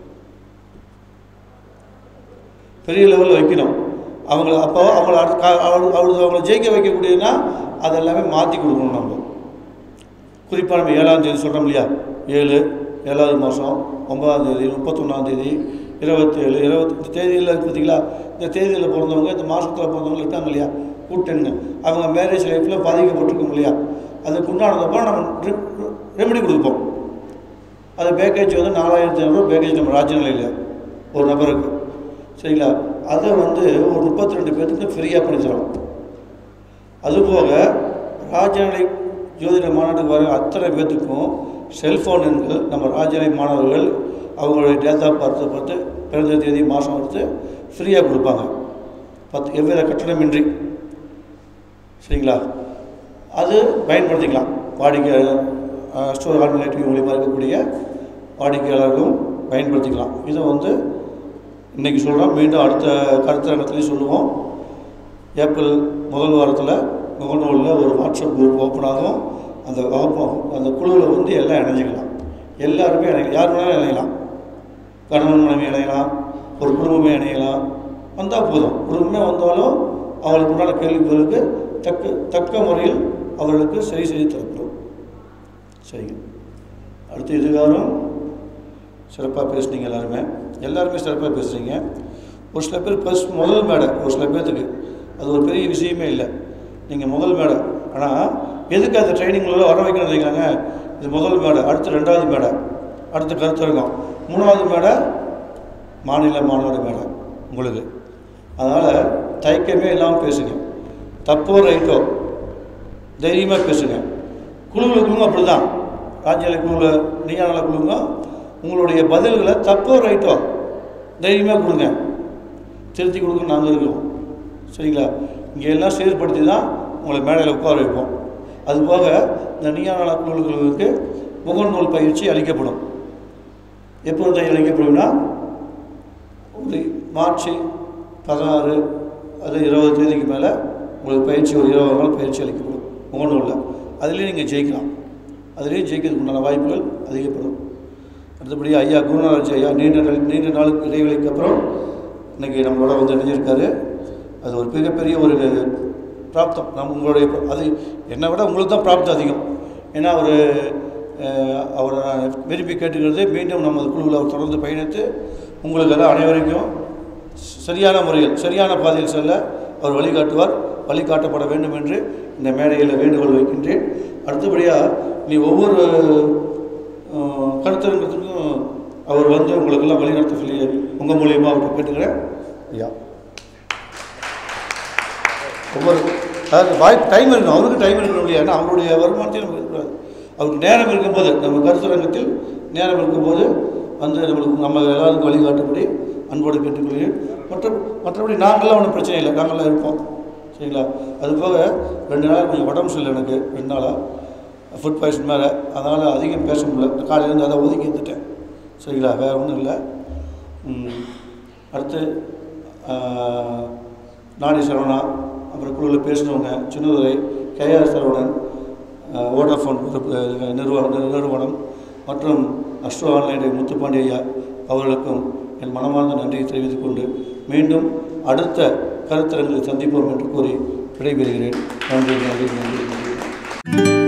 பெரிய லெவலில் வைக்கணும் அவங்கள அப்போ அவங்கள அடுத்த கா- அவங்களுக்கு அவங்களுக்கு அவங்கள ஜெயிக்க வைக்கக்கூடியதுன்னா அதெல்லாமே மாற்றி கொடுக்கணும் நம்ம குறிப்பாக நம்ம ஏழாம் தேதி சொல்கிறோம் இல்லையா ஏழு ஏழாவது மாதம் ஒன்பதாம் தேதி முப்பத்தொன்னாம் தேதி இருபத்தேழு இருபத்தி இந்த தேதியில் இருக்கு பார்த்தீங்களா இந்த தேதியில் பிறந்தவங்க இந்த மாதத்தில் பிறந்தவங்க இருக்காங்க இல்லையா கூட்டணுங்க அவங்க மேரேஜ் லைஃப்பில் பாதிக்கப்பட்டிருக்கோம் இல்லையா அதுக்கு உண்டானதப்போ நம்ம ரெமெடி கொடுப்போம் அது பேக்கேஜ் வந்து நாலாயிரத்தி ஐநூறுரூவா பேக்கேஜ் நம்ம ராஜநிலையில் ஒரு நபருக்கு சரிங்களா அதை வந்து ஒரு முப்பத்தி ரெண்டு பேர்த்துக்கு ஃப்ரீயாக பண்ணி தரோம் அதுபோக ராஜநிலை ஜோதிட மாநாட்டுக்கு வர அத்தனை பேர்த்துக்கும் செல்ஃபோன் எண்கள் நம்ம ராஜநிலை மாணவர்கள் அவங்களுடைய டேட்டா பார்த்து பார்த்து பிறந்த தேதி மாதம் எடுத்து ஃப்ரீயாக கொடுப்பாங்க பத்து எவ்வித கட்டணமின்றி சரிங்களா அது பயன்படுத்திக்கலாம் வாடிக்கையாளர் ஸ்டோர் ஆல்டர்னேட்டிவ் மூலியமாக இருக்கக்கூடிய வாடிக்கையாளர்களும் பயன்படுத்திக்கலாம் இதை வந்து இன்றைக்கி சொல்கிறோம் மீண்டும் அடுத்த கருத்தரங்கத்துலேயும் சொல்லுவோம் ஏப்ரல் முதல் வாரத்தில் முகநூலில் ஒரு வாட்ஸ்அப் குரூப் ஓப்பன் ஆகும் அந்த வகுப்பு அந்த குழுவில் வந்து எல்லாம் இணைஞ்சிக்கலாம் எல்லாருமே இணைய யார் வேணாலும் இணையலாம் கணவன் மனைவி இணையலாம் ஒரு குடும்பமே இணையலாம் வந்தால் போதும் குடும்பமே வந்தாலும் அவர்களுக்கு உண்டான கேள்வி பதிலுக்கு தக்க தக்க முறையில் அவர்களுக்கு சரி செய்து தரப்படும் சரிங்க அடுத்து இதுகாரம் சிறப்பாக பேசுனீங்க எல்லாருமே எல்லாருமே சிறப்பாக பேசுகிறீங்க ஒரு சில பேர் ஃபஸ்ட் முதல் மேடை ஒரு சில பேர்த்துக்கு அது ஒரு பெரிய விஷயமே இல்லை நீங்கள் முதல் மேடை ஆனால் எதுக்கு அந்த ட்ரைனிங்கில் வர வைக்கணும்னு நினைக்கிறாங்க இது முதல் மேடை அடுத்து ரெண்டாவது மேடை அடுத்து கருத்தரங்கம் மூணாவது மேடை மாநில மாநாடு மேடை உங்களுக்கு அதனால் தயக்கமே இல்லாமல் பேசுங்க தப்போ ரைட்டோ தைரியமாக பேசுங்க குழுவில் குழுங்க அப்படி தான் ராஜ்யால குழுவில் நீயானல குழுங்க உங்களுடைய பதில்களை தப்போ ரைட்டோ தைரியமாக கொடுங்க திருத்தி கொடுக்க நாங்கள் இருக்கோம் சரிங்களா இங்கே எல்லாம் செயல்படுத்தி தான் உங்களை மேடையில் உட்கார வைப்போம் அதுபோக இந்த நீயானாள குழுக்களுக்கு முகநூல் பயிற்சி அளிக்கப்படும் எப்போது அளிக்கப்படும்னா ஒரு மார்ச் பதினாறு அது இருபது தேதிக்கு மேலே உங்களுக்கு பயிற்சி ஒரு இருபது நாள் பயிற்சி அளிக்கப்படும் முகநூலில் அதுலேயும் நீங்கள் ஜெயிக்கலாம் அதுலேயும் ஜெயிக்கிறதுக்கு உண்டான வாய்ப்புகள் அதிகப்படும் அடுத்தபடி ஐயா குருநாராஜ் ஐயா நீண்ட நாள் நீண்ட நாளுக்கு இடைவெளிக்கு அப்புறம் இன்னைக்கு நம்மளோட வந்து இணைஞ்சிருக்காரு அது ஒரு மிகப்பெரிய ஒரு பிராப்தம் நம்ம உங்களுடைய அது என்னை விட உங்களுக்கு தான் பிராப்தம் அதிகம் ஏன்னா அவர் அவரை நான் விரும்பி கேட்டுக்கிறது மீண்டும் நமது குழுவில் அவர் தொடர்ந்து பயணித்து உங்களுக்கு எல்லாம் அனைவருக்கும் சரியான முறையில் சரியான பாதையில் செல்ல அவர் வழிகாட்டுவார் வழிகாட்டப்பட வேண்டும் என்று இந்த மேடையில் வேண்டுகோள் வைக்கின்றேன் அடுத்தபடியாக நீ ஒவ்வொரு அஹ், கருத்தரங்கத்துக்கும் அவர் வந்து உங்களுக்கெல்லாம் வழிநடத்த சொல்லி உங்கள் மூலியமாக அவர்கிட்ட கேட்டுக்கிறேன் ஐயா ஒவ்வொரு அதாவது வாய்ப்பு டைம் இருக்கணும் அவருக்கு டைம் இருக்கணும் இல்லையா ஏன்னா அவருடைய வருமானத்தையும் நமக்கு இருக்கக்கூடாது அவருக்கு நேரம் இருக்கும்போது நம்ம கருத்தரங்கத்தில் நேரம் இருக்கும்போது வந்து நம்மளுக்கு நம்ம எல்லாருக்கும் வழிகாட்டும்படி அன்போடு கேட்டுக்கொள்கிறேன் மற்ற மற்றபடி நாங்களாம் ஒன்றும் பிரச்சனை இல்லை நாங்களாம் இருப்போம் சரிங்களா அது போக ரெண்டு நாள் கொஞ்சம் உடம்பு சரியில்லை எனக்கு ரெண்டு நாளாக ஃபுட் பாய்சன் மேலே அதனால் அதிகம் பேச முடியல காலையிலேருந்து அதை ஒதுக்கி இருந்துட்டேன் சரிங்களா வேறு ஒன்றும் இல்லை ம், அடுத்து ஆஹ், நாடி சரவணா அப்புறம் குழுவில் பேசினவங்க சின்னதுரை கேஆர் சரவணன் ஆஹ், வோடாஃபோன் நிறுவ- நிறுவ- நிறுவனம் மற்றும் அஸ்ட்ரோ ஆன்லைன் முத்துப்பாண்டி ஐயா அவர்களுக்கும் என் மனமார்ந்த நன்றியை தெரிவித்துக் கொண்டு மீண்டும் அடுத்த கருத்தரங்களை சந்திப்போம் என்று கூறி விடைபெறுகிறேன் நன்றி நன்றி நன்றி நன்றி